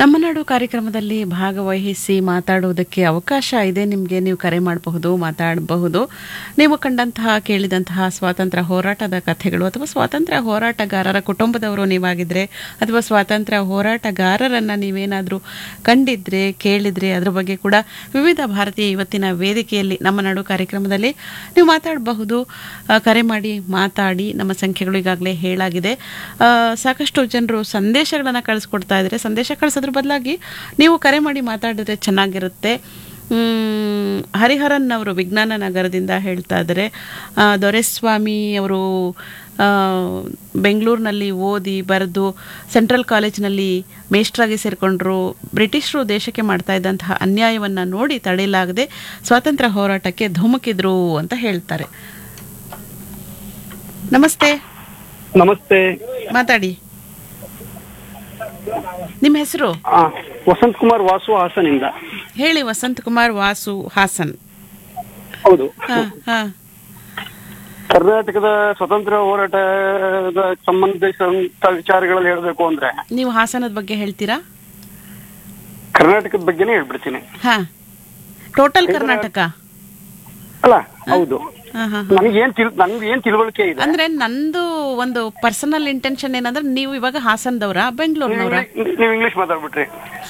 ನಮ್ಮ ನಾಡು ಕಾರ್ಯಕ್ರಮದಲ್ಲಿ ಭಾಗವಹಿಸಿ ಮಾತಾಡುವುದಕ್ಕೆ ಅವಕಾಶ ಇದೆ ನಿಮಗೆ ನೀವು ಕರೆ ಮಾಡಬಹುದು ಮಾತಾಡಬಹುದು ನೀವು ಕಂಡಂತಹ ಕೇಳಿದಂತಹ ಸ್ವಾತಂತ್ರ್ಯ ಹೋರಾಟದ ಕಥೆಗಳು ಅಥವಾ ಸ್ವಾತಂತ್ರ್ಯ ಹೋರಾಟಗಾರರ ಕುಟುಂಬದವರು ನೀವಾಗಿದ್ರೆ ಅಥವಾ ಸ್ವಾತಂತ್ರ್ಯ ಹೋರಾಟಗಾರರನ್ನ ನೀವೇನಾದರೂ ಕಂಡಿದ್ರೆ ಕೇಳಿದ್ರೆ ಅದ್ರ ಬಗ್ಗೆ ಕೂಡ ವಿವಿಧ ಭಾರತೀಯ ಇವತ್ತಿನ ವೇದಿಕೆಯಲ್ಲಿ ನಮ್ಮ ನಾಡು ಕಾರ್ಯಕ್ರಮದಲ್ಲಿ ನೀವು ಮಾತಾಡಬಹುದು ಆ, ಕರೆ ಮಾಡಿ ಮಾತಾಡಿ ನಮ್ಮ ಸಂಖ್ಯೆಗಳು ಈಗಾಗಲೇ ಹೇಳಾಗಿದೆ ಆ, ಸಾಕಷ್ಟು ಜನರು ಸಂದೇಶಗಳನ್ನು ಕಳಿಸ್ಕೊಡ್ತಾ ಇದ್ದಾರೆ ಸಂದೇಶ ಕಳಿಸೋದ್ರ ಬದಲಾಗಿ ನೀವು ಕರೆ ಮಾಡಿ ಮಾತಾಡಿದ್ರೆ ಚೆನ್ನಾಗಿರುತ್ತೆ ಮ್, ಹರಿಹರನ್ ಅವರು ವಿಜ್ಞಾನ ನಗರದಿಂದ ಹೇಳ್ತಾ ಇದ್ದಾರೆ ಆ, ದೊರೆಸ್ವಾಮಿ ಅವರು ಆ, ಬೆಂಗಳೂರಿನಲ್ಲಿ ಓದಿ ಬರೆದು ಸೆಂಟ್ರಲ್ ಕಾಲೇಜಿನಲ್ಲಿ ಮೇಷ್ಟ್ರಾಗಿ ಸೇರಿಕೊಂಡ್ರು ಬ್ರಿಟಿಷರು ದೇಶಕ್ಕೆ ಮಾಡ್ತಾ ಇದ್ದಂತಹ ಅನ್ಯಾಯವನ್ನು ನೋಡಿ ತಡೆಯಲಾಗದೆ ಸ್ವಾತಂತ್ರ್ಯ ಹೋರಾಟಕ್ಕೆ ಧುಮುಕಿದ್ರು ಅಂತ ಹೇಳ್ತಾರೆ ನಮಸ್ತೆ ನಮಸ್ತೆ ಮಾತಾಡಿ ನಿಮ್ಮ ಹೆಸರು ಆ, ವಸಂತ್ ಕುಮಾರ್ ವಾಸು ಹಾಸನಿಂದ ಹೇಳಿ ವಸಂತ್ ಕುಮಾರ್ ವಾಸು ಹಾಸನ್ ಹೌದು ಹಾ ಹಾ ಕರ್ನಾಟಕದ ಸ್ವತಂತ್ರ ಹೋರಾಟದ ಸಂಬಂಧಿಸಿದಂತ ವಿಚಾರಗಳಲ್ಲಿ ಹೇಳ್ಬೇಕು ಅಂದ್ರೆ ನೀವು ಹಾಸನದ ಬಗ್ಗೆ ಹೇಳ್ತೀರಾ ಕರ್ನಾಟಕದ ಬಗ್ಗೆನೇ ಹೇಳ್ಬಿಡ್ತೀನಿ ಹಾ ಟೋಟಲ್ ಕರ್ನಾಟಕ ಅಲ್ಲ ಹೌದು ಹಾ ಹಾ ನನಗೆ ಏನ್ ತಿಳ್ ನನ್ಗೆ ಏನ್ ತಿಳುವಳಿಕೆ ಇದೆ ಅಂದ್ರೆ ನಂದು ಒಂದು ಪರ್ಸನಲ್ ಇಂಟೆನ್ಷನ್ ಏನಂದ್ರೆ ನೀವು ಇವಾಗ ಹಾಸನದವ್ರ ಬೆಂಗಳೂರಿನವ್ರ ನೀವು ನೀವು ಇಂಗ್ಲಿಷ್ ಮಾತಾಡ್ಬಿಟ್ರಿ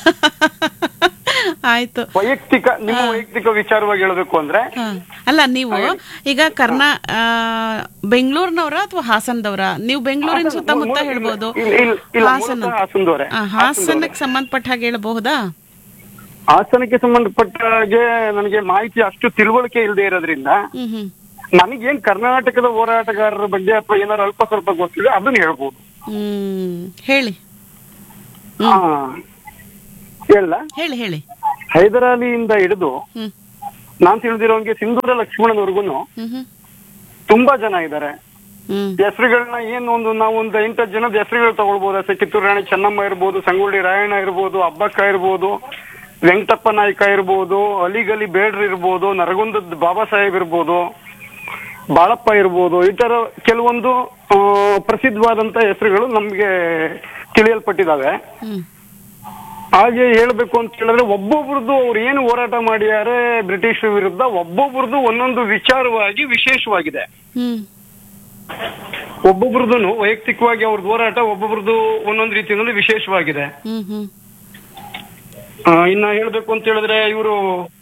ಆಯ್ತು ವೈಯಕ್ತಿಕ ನಿಮ್ಮ ವೈಯಕ್ತಿಕ ವಿಚಾರವಾಗಿ ಹೇಳ್ಬೇಕು ಅಂದ್ರೆ ಹಾ. ಅಲ್ಲ ನೀವು ಈಗ ಕರ್ನಾ ಆ, ಬೆಂಗಳೂರಿನವ್ರ ಅಥವಾ ಹಾಸನದವ್ರ ನೀವು ಬೆಂಗಳೂರಿನ ಸುತ್ತಮುತ್ತ ಹೇಳ್ಬೋದು ಇಲ್ಲ, ಇಲ್ಲ, ಇಲ್ಲ, ಹಾಸನ ಮೂಲತಃ ಹಾಸನದವ್ರೆ. ಆ, ಹಾಸನಕ್ಕೆ ಸಂಬಂಧಪಟ್ಟ ಹಾಗೆ ಹೇಳ್ಬಹುದಾ ಹಾಸನಕ್ಕೆ ಸಂಬಂಧಪಟ್ಟ ಹಾಗೆ ನನಗೆ ಮಾಹಿತಿ ಅಷ್ಟು ತಿಳುವಳಿಕೆ ಇಲ್ಲದೆ ಇರೋದ್ರಿಂದ ಹ್ಮ್ ಹ್ಮ್ ನನಗೇನ್ ಕರ್ನಾಟಕದ ಹೋರಾಟಗಾರರ ಬಗ್ಗೆ ಅಥವಾ ಏನಾದ್ರು ಅಲ್ಪ ಸ್ವಲ್ಪ ಗೊತ್ತಿದೆ ಅದನ್ನ ಹೇಳ್ಬೋದು ಹ್ಮ್ ಹೇಳಿ ಆ, ಹೇಳ ಹೇಳಿ ಹೇಳಿ ಹೈದರಾಲಿಯಿಂದ ಹಿಡಿದು ಹ್ಮ್ ನಾನ್ ತಿಳಿದಿರೋಂಗೆ ಸಿಂಧೂರ ಲಕ್ಷ್ಮಣನವರೆಗೂ ಹ್ಮ್ ಹ್ಮ್ ತುಂಬಾ ಜನ ಇದ್ದಾರೆ ಹ್ಮ್ ಹೆಸರುಗಳನ್ನ ಏನ್ ಒಂದು ನಾವು ಒಂದು ಎಂಟತ್ತು ಜನದ ಹೆಸರುಗಳು ತಗೊಳ್ಬಹುದು ಅಷ್ಟೇ ಕಿತ್ತೂರು ರಾಣಿ ಚೆನ್ನಮ್ಮ ಇರ್ಬೋದು ಸಂಗೊಳ್ಳಿ ರಾಯಣ್ಣ ಇರ್ಬೋದು ಅಬ್ಬಕ್ಕ ಇರ್ಬೋದು ವೆಂಕಟಪ್ಪ ನಾಯ್ಕ ಇರ್ಬೋದು ಅಲಿಗಲಿ ಬೇಡ್ರ್ ಇರ್ಬೋದು ನರಗುಂದದ ಬಾಬಾ ಸಾಹೇಬ್ ಇರ್ಬೋದು ಬಾಳಪ್ಪ ಇರ್ಬೋದು ಈ ತರ ಕೆಲವೊಂದು ಆ, ಪ್ರಸಿದ್ಧವಾದಂತ ಹೆಸರುಗಳು ನಮ್ಗೆ ತಿಳಿಯಲ್ಪಟ್ಟಿದಾವೆ ಹ್ಮ್ ಹಾಗೆ ಹೇಳ್ಬೇಕು ಅಂತ ಹೇಳಿದ್ರೆ ಒಬ್ಬೊಬ್ರದ್ದು ಅವ್ರು ಏನು ಹೋರಾಟ ಮಾಡಿದ್ದಾರೆ ಬ್ರಿಟಿಷ್ ವಿರುದ್ಧ ಒಬ್ಬೊಬ್ರದ್ದು ಒಂದೊಂದು ವಿಚಾರವಾಗಿ ವಿಶೇಷವಾಗಿದೆ ಹ್ಮ್ ಒಬ್ಬೊಬ್ರದ್ದು ವೈಯಕ್ತಿಕವಾಗಿ ಅವ್ರದ್ದು ಹೋರಾಟ ಒಬ್ಬೊಬ್ರದ್ದು ಒಂದೊಂದು ರೀತಿಯಲ್ಲಿ ವಿಶೇಷವಾಗಿದೆ ಹ್ಮ್ ಹ್ಮ್ ಆ, ಇನ್ನ ಹೇಳ್ಬೇಕು ಅಂತ ಹೇಳಿದ್ರೆ ಇವರು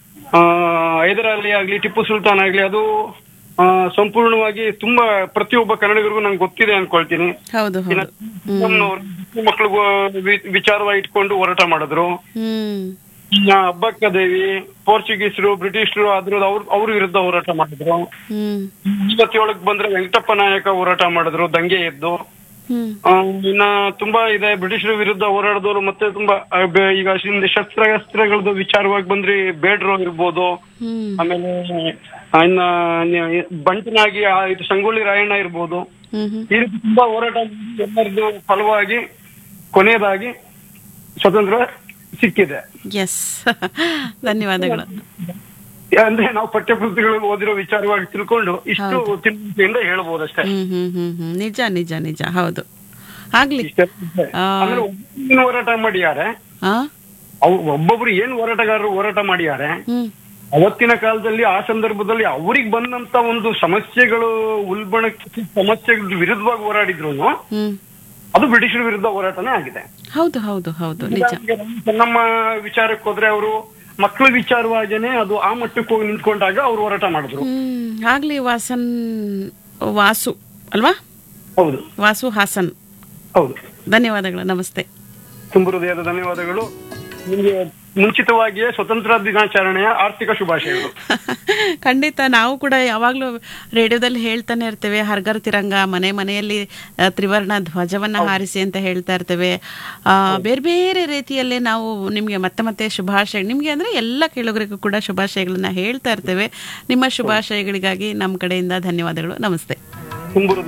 ಹೈದರಾಲಿ ಆಗ್ಲಿ ಟಿಪ್ಪು ಸುಲ್ತಾನ್ ಆಗ್ಲಿ ಅದು ಆ, ಸಂಪೂರ್ಣವಾಗಿ ತುಂಬಾ ಪ್ರತಿಯೊಬ್ಬ ಕನ್ನಡಿಗರಿಗೂ ನಂಗೆ ಗೊತ್ತಿದೆ ಅನ್ಕೊಳ್ತೀನಿ ಹೌದು ಇನ್ನ ಹೌದು ನಮ್ಮವ್ರು ಮಕ್ಕಳಿಗೂ ವಿ- ವಿಚಾರವಾಗಿ ಇಟ್ಕೊಂಡು ಹೋರಾಟ ಮಾಡಿದ್ರು ಹ್ಮ್ ಇನ್ನ ಅಬ್ಬಕ್ಕ ದೇವಿ ಪೋರ್ಚುಗೀಸರು ಬ್ರಿಟಿಷರು ಅದ್ರದ್ದು ಅವ್ರ ಅವ್ರ ವಿರುದ್ಧ ಹೋರಾಟ ಮಾಡಿದ್ರು ಹ್ಮ್ ಇವತ್ತೇಳಕ್ ಬಂದ್ರೆ ವೆಂಕಟಪ್ಪ ನಾಯಕ ಹೋರಾಟ ಮಾಡಿದ್ರು ದಂಗೆ ಎದ್ದು ಹ್ಮ್ ಆ, ಇನ್ನ ತುಂಬಾ ಇದೆ ಬ್ರಿಟಿಷರ ವಿರುದ್ಧ ಹೋರಾಡಿದವರು ಮತ್ತೆ ತುಂಬಾ ಆ, ಬೆ- ಈಗ ಹಿಂದೆ ಶಸ್ತ್ರಾಸ್ತ್ರಗಳದ್ದು ವಿಚಾರವಾಗಿ ಬಂದ್ರಿ ಬೇಡ್ರು ಇರ್ಬೋದು ಹ್ಮ್ ಆಮೇಲೆ ಆ, ಇನ್ನ ನಿ- ಬಂಟನಾಗಿ ಆ, ಇದು ಸಂಗೊಳ್ಳಿ ರಾಯಣ್ಣ ಇರ್ಬೋದು ಹ್ಮ್ ಹ್ಮ್ ಈ ರೀತಿ ತುಂಬಾ ಹೋರಾಟ ಮಾಡಿ ಎಲ್ಲರದ್ದು ಫಲವಾಗಿ ಕೊನೆಯದಾಗಿ ಸ್ವತಂತ್ರ ಸಿಕ್ಕಿದೆ ಎಸ್ ಧನ್ಯವಾದಗಳು ಅಂದ್ರೆ ನಾವು ಪಠ್ಯಪುಸ್ತಕಗಳು ಓದಿರೋ ವಿಚಾರವಾಗಿ ತಿಳ್ಕೊಂಡು ಇಷ್ಟು ತಿಳುವಳಿಕೆಯಿಂದ ಹೇಳ್ಬೋದಷ್ಟೇ ಹ್ಮ್ ಹ್ಮ್ ಹ್ಮ್ ಹ್ಮ್ ನಿಜ ನಿಜ ನಿಜ ಹೌದು ಆಗ್ಲಿ ಇಷ್ಟೇ. ಆ. ಅಂದ್ರೆ ಒಬ್ಬೊಬ್ರು ಹೋರಾಟ ಮಾಡಿದ್ದಾರೆ ಆ ಅವ್ ಒಬ್ಬೊಬ್ರು ಏನ್ ಹೋರಾಟಗಾರರು ಹೋರಾಟ ಮಾಡಿದ್ದಾರೆ ಹ್ಮ್ ಅವತ್ತಿನ ಕಾಲದಲ್ಲಿ ಆ ಸಂದರ್ಭದಲ್ಲಿ ಅವ್ರಿಗೆ ಬಂದಂತ ಒಂದು ಸಮಸ್ಯೆಗಳು ಉಲ್ಬಣಕ್ಕೆ ಸಮಸ್ಯೆಗಳ ವಿರುದ್ಧವಾಗಿ ಹೋರಾಡಿದ್ರು ಹ್ಮ್ ಅದು ಬ್ರಿಟಿಷರ ವಿರುದ್ಧ ಹೋರಾಟನೇ ಆಗಿದೆ ಹೌದು ಹೌದು ಹೌದು ನಿಜ ಈಗ ನಮ್ಮ ವಿಚಾರಕ್ಕೆ ಹೋದ್ರೆ ಅವರು ಮಕ್ಕಳ ವಿಚಾರವಾಗೇನೆ ಅದು ಆ ಮಟ್ಟಕ್ಕೆ ಹೋಗಿ ನಿಂತ್ಕೊಂಡಾಗ ಅವ್ರು ಹೋರಾಟ ಮಾಡಿದ್ರು ಹ್ಮ್ ಆಗ್ಲಿ ವಾಸನ್ ವಾಸು ಅಲ್ವಾ ಹೌದು ವಾಸು ಹಾಸನ್ ಹೌದು ಧನ್ಯವಾದಗಳು ನಮಸ್ತೆ ತುಂಬ ಹೃದಯದ ಧನ್ಯವಾದಗಳು ನಿಮಗೆ ಮುಂಚಿತವಾಗಿಯೇ ಸ್ವತಂತ್ರ ದಿನಾಚರಣೆಯ ಆರ್ಥಿಕ ಶುಭಾಶಯಗಳು ಖಂಡಿತ ನಾವು ಕೂಡ ಯಾವಾಗಲೂ ರೇಡಿಯೋದಲ್ಲಿ ಹೇಳ್ತಾನೆ ಇರ್ತೇವೆ ಹರ್ಗರ್ ತಿರಂಗ ಮನೆ ಮನೆಯಲ್ಲಿ ಆ, ತ್ರಿವರ್ಣ ಧ್ವಜವನ್ನ ಹಾರಿಸಿ ಅಂತ ಹೇಳ್ತಾ ಇರ್ತೇವೆ ಆ, ಬೇರೆ ಬೇರೆ ರೀತಿಯಲ್ಲೇ ನಾವು ನಿಮಗೆ ಮತ್ತೆ ಮತ್ತೆ ಶುಭಾಶಯ ನಿಮಗೆ ಅಂದರೆ ಎಲ್ಲ ಕೇಳುಗರಿಗೂ ಕೂಡ ಶುಭಾಶಯಗಳನ್ನ ಹೇಳ್ತಾ ಇರ್ತೇವೆ ನಿಮ್ಮ ಶುಭಾಶಯಗಳಿಗಾಗಿ ನಮ್ಮ ಕಡೆಯಿಂದ ಧನ್ಯವಾದಗಳು ನಮಸ್ತೆ ತುಂಬ